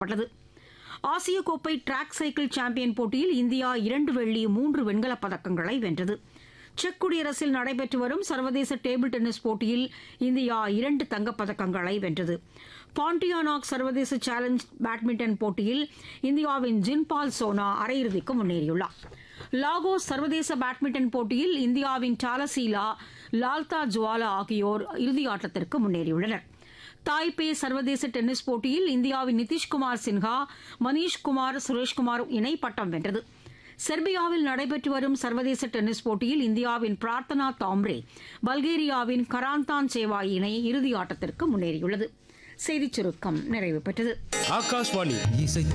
பட்டது ஆசிய கோப்பை டிராக் சைக்கிள் சாம்பியன் போட்டியில் இந்தியா இரண்டு வெள்ளி மூன்று வெண்கலப் பதக்கங்களை வென்றது செக் குடியரசில் நடைபெற்று வரும் சர்வதேச டேபிள் டென்னிஸ் போட்டியில் இந்தியா இரண்டு தங்கப் பதக்கங்களை வென்றது பாண்டியானாக் சர்வதேச சேலஞ்ச் பேட்மிண்டன் போட்டியில் இந்தியாவின் ஜின்பால் சோனா அரையிறுதிக்கு முன்னேறியுள்ளார் லாகோஸ் சர்வதேச பேட்மிண்டன் போட்டியில் இந்தியாவின் டாலசீலா லால்தா ஜுவாலா ஆகியோர் இறுதி ஆட்டத்திற்கு முன்னேறியுள்ளனர் தாய்பே சர்வதேச டென்னிஸ் போட்டியில் இந்தியாவின் நிதிஷ்குமார் சின்ஹா மணீஷ்குமார் சுரேஷ்குமார் இணை பட்டம் வென்றது செர்பியாவில் நடைபெற்று வரும் சர்வதேச டென்னிஸ் போட்டியில் இந்தியாவின் பிரார்த்தனா தாம்ரே பல்கேரியாவின் கராந்தான் சேவாய் இணை இறுதி ஆட்டத்திற்கு முன்னேறியுள்ளது செய்திச் சுருக்கம் நிறைவு பெற்றது ஆகாஷ்வாணி இசை